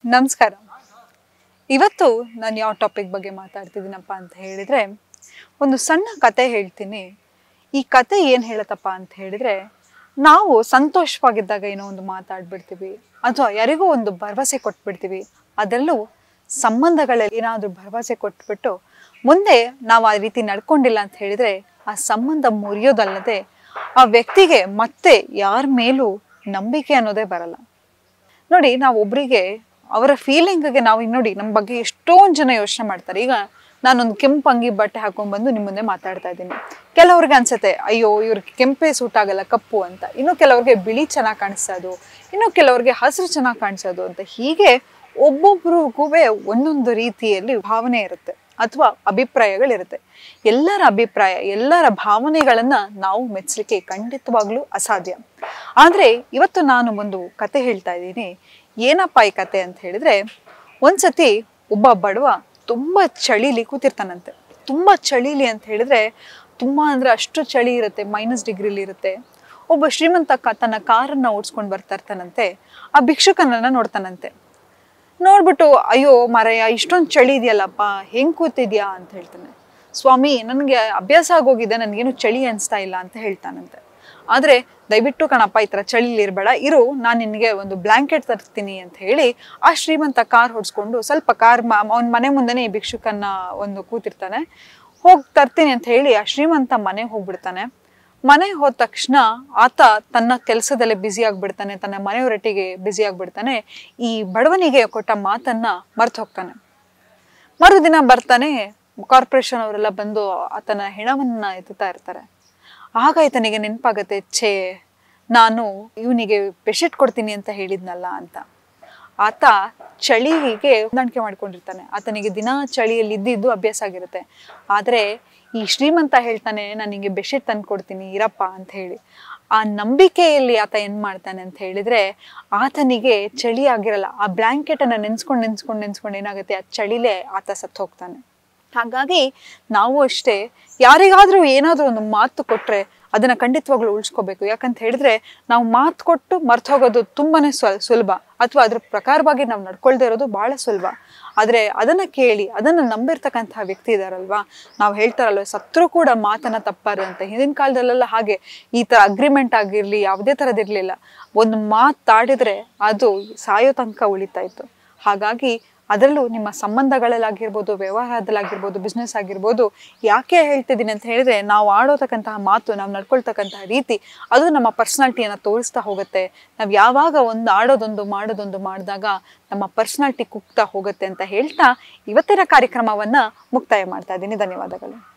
ನಮಸ್ಕಾರ ಇವತ್ತು ನಾನು ಯಾವ ಟಾಪಿಕ್ ಬಗ್ಗೆ ಮಾತಾಡ್ತಿದ್ದೀನಪ್ಪ ಅಂತ ಹೇಳಿದರೆ ಒಂದು ಸಣ್ಣ ಕತೆ ಹೇಳ್ತೀನಿ ಈ ಕತೆ ಏನು ಹೇಳತ್ತಪ್ಪ ಅಂತ ಹೇಳಿದರೆ ನಾವು ಸಂತೋಷವಾಗಿದ್ದಾಗ ಏನೋ ಒಂದು ಮಾತಾಡ್ಬಿಡ್ತೀವಿ ಅಥವಾ ಯಾರಿಗೋ ಒಂದು ಭರವಸೆ ಕೊಟ್ಬಿಡ್ತೀವಿ ಅದರಲ್ಲೂ ಸಂಬಂಧಗಳಲ್ಲಿ ಏನಾದರೂ ಭರವಸೆ ಕೊಟ್ಬಿಟ್ಟು ಮುಂದೆ ನಾವು ಆ ರೀತಿ ನಡ್ಕೊಂಡಿಲ್ಲ ಅಂತ ಹೇಳಿದರೆ ಆ ಸಂಬಂಧ ಮುರಿಯೋದಲ್ಲದೆ ಆ ವ್ಯಕ್ತಿಗೆ ಮತ್ತೆ ಯಾರ ಮೇಲೂ ನಂಬಿಕೆ ಅನ್ನೋದೇ ಬರಲ್ಲ ನೋಡಿ ನಾವು ಒಬ್ರಿಗೆ ಅವರ ಫೀಲಿಂಗ್ಗೆ ನಾವು ಈಗ ನೋಡಿ ನಮ್ಮ ಬಗ್ಗೆ ಎಷ್ಟೊಂದು ಜನ ಯೋಚನೆ ಮಾಡ್ತಾರೆ ಈಗ ನಾನೊಂದು ಕೆಂಪು ಅಂಗಿ ಬಟ್ಟೆ ಹಾಕೊಂಡ್ ಬಂದು ನಿಮ್ಮ ಮುಂದೆ ಮಾತಾಡ್ತಾ ಇದ್ದೀನಿ ಕೆಲವ್ರಿಗೆ ಅನ್ಸುತ್ತೆ ಅಯ್ಯೋ ಇವ್ರಿಗೆ ಕೆಂಪೇ ಸೂಟ್ ಆಗಲ್ಲ ಕಪ್ಪು ಅಂತ ಇನ್ನು ಕೆಲವ್ರಿಗೆ ಬಿಳಿ ಚೆನ್ನಾಗಿ ಕಾಣಿಸೋದು ಇನ್ನು ಕೆಲವ್ರಿಗೆ ಹಸಿರು ಚೆನ್ನಾಗಿ ಕಾಣಿಸೋದು ಅಂತ ಹೀಗೆ ಒಬ್ಬೊಬ್ರಿಗೂ ಒಂದೊಂದು ರೀತಿಯಲ್ಲಿ ಭಾವನೆ ಇರುತ್ತೆ ಅಥವಾ ಅಭಿಪ್ರಾಯಗಳಿರುತ್ತೆ ಎಲ್ಲರ ಅಭಿಪ್ರಾಯ ಎಲ್ಲರ ಭಾವನೆಗಳನ್ನ ನಾವು ಮೆಚ್ಚಲಿಕ್ಕೆ ಖಂಡಿತವಾಗ್ಲೂ ಅಸಾಧ್ಯ ಆದ್ರೆ ಇವತ್ತು ನಾನು ಒಂದು ಕತೆ ಹೇಳ್ತಾ ಇದ್ದೀನಿ ಏನಪ್ಪ ಈ ಕತೆ ಅಂತ ಹೇಳಿದ್ರೆ ಒಂದ್ಸತಿ ಒಬ್ಬ ಬಡವ ತುಂಬಾ ಚಳಿಲಿ ಕೂತಿರ್ತಾನಂತೆ ತುಂಬಾ ಚಳಿಲಿ ಅಂತ ಹೇಳಿದ್ರೆ ತುಂಬಾ ಅಂದ್ರೆ ಅಷ್ಟು ಚಳಿ ಇರುತ್ತೆ ಮೈನಸ್ ಡಿಗ್ರಿಲಿ ಇರುತ್ತೆ ಒಬ್ಬ ಶ್ರೀಮಂತ ಕ- ತನ್ನ ಕಾರನ್ನ ಓಡಿಸ್ಕೊಂಡು ಬರ್ತಾ ಇರ್ತಾನಂತೆ ಆ ಭಿಕ್ಷುಕನನ್ನ ನೋಡ್ತಾನಂತೆ ನೋಡ್ಬಿಟ್ಟು ಅಯ್ಯೋ ಮರಯ್ಯ ಇಷ್ಟೊಂದು ಚಳಿ ಇದೆಯಲ್ಲಪ್ಪ ಹೆಂಗ್ ಕೂತಿದ್ಯಾ ಅಂತ ಹೇಳ್ತಾನೆ ಸ್ವಾಮಿ ನನಗೆ ಅಭ್ಯಾಸ ಆಗೋಗಿದೆ ನನಗೇನು ಚಳಿ ಅನಿಸ್ತಾ ಇಲ್ಲ ಅಂತ ಹೇಳ್ತಾನಂತೆ ಆದ್ರೆ ದಯವಿಟ್ಟು ಕಣಪ್ಪ ಈ ಥರ ಚಳಿಲಿ ಇರಬೇಡ ಇರು ನಾನು ನಿನಗೆ ಒಂದು ಬ್ಲ್ಯಾಂಕೆಟ್ ತರ್ತೀನಿ ಅಂತ ಹೇಳಿ ಆ ಶ್ರೀಮಂತ ಕಾರ್ ಹೊಡ್ಸ್ಕೊಂಡು ಸ್ವಲ್ಪ ಕಾರ್ ಅವನ ಮನೆ ಮುಂದೆನೆ ಈ ಭಿಕ್ಷುಕನ್ನ ಒಂದು ಕೂತಿರ್ತಾನೆ ಹೋಗಿ ತರ್ತೀನಿ ಅಂತ ಹೇಳಿ ಆ ಶ್ರೀಮಂತ ಮನೆಗೆ ಹೋಗ್ಬಿಡ್ತಾನೆ ಮನೆಗೆ ಹೋದ ತಕ್ಷಣ ಆತ ತನ್ನ ಕೆಲಸದಲ್ಲೇ ಬ್ಯುಸಿ ಆಗ್ಬಿಡ್ತಾನೆ ತನ್ನ ಮನೆಯವರೊಟ್ಟಿಗೆ ಬ್ಯುಸಿ ಆಗ್ಬಿಡ್ತಾನೆ ಈ ಬಡವನಿಗೆ ಕೊಟ್ಟ ಮಾತನ್ನ ಮರ್ತು ಹೋಗ್ತಾನೆ ಮರುದಿನ ಬರ್ತಾನೆ ಕಾರ್ಪೊರೇಷನ್ ಅವರೆಲ್ಲ ಬಂದು ಆತನ ಹೆಣವನ್ನ ಎತ್ತುತ್ತಾ ಇರ್ತಾರೆ ಆಗ ಈತನಿಗೆ ನೆನಪಾಗತ್ತೆ ಛೇ ನಾನು ಇವನಿಗೆ ಬೆಡ್ಶೀಟ್ ಕೊಡ್ತೀನಿ ಅಂತ ಹೇಳಿದ್ನಲ್ಲ ಅಂತ ಆತ ಚಳಿಗೆ ಹೊಂದಾಣಿಕೆ ಮಾಡ್ಕೊಂಡಿರ್ತಾನೆ ಆತನಿಗೆ ದಿನ ಚಳಿಯಲ್ಲಿ ಇದ್ದಿದ್ದು ಅಭ್ಯಾಸ ಆಗಿರುತ್ತೆ ಆದರೆ ಈ ಶ್ರೀಮಂತ ಹೇಳ್ತಾನೆ ನಾನು ನಿಂಗೆ ಬೆಡ್ಶೀಟ್ ತಂದು ಕೊಡ್ತೀನಿ ಇರಪ್ಪ ಅಂತ ಹೇಳಿ ಆ ನಂಬಿಕೆಯಲ್ಲಿ ಆತ ಏನ್ ಮಾಡ್ತಾನೆ ಅಂತ ಹೇಳಿದ್ರೆ ಆತನಿಗೆ ಚಳಿ ಆಗಿರಲ್ಲ ಆ ಬ್ಲ್ಯಾಂಕೆಟ್ ಅನ್ನ ನೆನ್ಸ್ಕೊಂಡು ನೆನ್ಸ್ಕೊಂಡು ನೆನ್ಸ್ಕೊಂಡು ಏನಾಗುತ್ತೆ ಆ ಚಳಿಲೇ ಆತ ಸತ್ತು ಹೋಗ್ತಾನೆ ಹಾಗಾಗಿ ನಾವು ಅಷ್ಟೇ ಯಾರಿಗಾದ್ರೂ ಏನಾದ್ರೂ ಒಂದು ಮಾತು ಕೊಟ್ರೆ ಅದನ್ನ ಖಂಡಿತವಾಗ್ಲೂ ಉಳಿಸ್ಕೋಬೇಕು ಯಾಕಂತ ಹೇಳಿದ್ರೆ ನಾವು ಮಾತು ಕೊಟ್ಟು ಮರ್ತು ಹೋಗೋದು ತುಂಬಾನೇ ಸ್ವ- ಸುಲಭ ಅಥವಾ ಅದ್ರ ಪ್ರಕಾರವಾಗಿ ನಾವು ನಡ್ಕೊಳ್ದೇ ಇರೋದು ಬಹಳ ಸುಲಭ ಆದ್ರೆ ಅದನ್ನ ಕೇಳಿ ಅದನ್ನ ನಂಬಿರ್ತಕ್ಕಂತಹ ವ್ಯಕ್ತಿ ಇದಾರಲ್ವಾ ನಾವು ಹೇಳ್ತಾರಲ್ವ ಸತ್ರು ಕೂಡ ಮಾತನ್ನ ತಪ್ಪಾರು ಅಂತ ಹಿಂದಿನ ಕಾಲದಲ್ಲೆಲ್ಲ ಹಾಗೆ ಈ ತರ ಅಗ್ರಿಮೆಂಟ್ ಆಗಿರ್ಲಿ ಯಾವುದೇ ತರದಿರ್ಲಿಲ್ಲ ಒಂದು ಮಾತಾಡಿದ್ರೆ ಅದು ಸಾಯೋ ತನಕ ಉಳಿತಾ ಇತ್ತು ಹಾಗಾಗಿ ಅದರಲ್ಲೂ ನಿಮ್ಮ ಸಂಬಂಧಗಳಲ್ಲಾಗಿರ್ಬೋದು ವ್ಯವಹಾರದಲ್ಲಾಗಿರ್ಬೋದು ಬಿಸ್ನೆಸ್ ಆಗಿರ್ಬೋದು ಯಾಕೆ ಹೇಳ್ತಿದ್ದೀನಿ ಅಂತ ಹೇಳಿದ್ರೆ ನಾವು ಆಡೋತಕ್ಕಂತಹ ಮಾತು ನಾವು ನಡ್ಕೊಳ್ತಕ್ಕಂತಹ ರೀತಿ ಅದು ನಮ್ಮ ಪರ್ಸನಾಲಿಟಿಯನ್ನು ತೋರಿಸ್ತಾ ಹೋಗುತ್ತೆ ನಾವು ಯಾವಾಗ ಒಂದು ಆಡೋದೊಂದು ಮಾಡೋದೊಂದು ಮಾಡಿದಾಗ ನಮ್ಮ ಪರ್ಸನಾಲಿಟಿ ಕುಗ್ತಾ ಹೋಗುತ್ತೆ ಅಂತ ಹೇಳ್ತಾ ಇವತ್ತಿನ ಕಾರ್ಯಕ್ರಮವನ್ನ ಮುಕ್ತಾಯ ಮಾಡ್ತಾ ಇದ್ದೀನಿ ಧನ್ಯವಾದಗಳು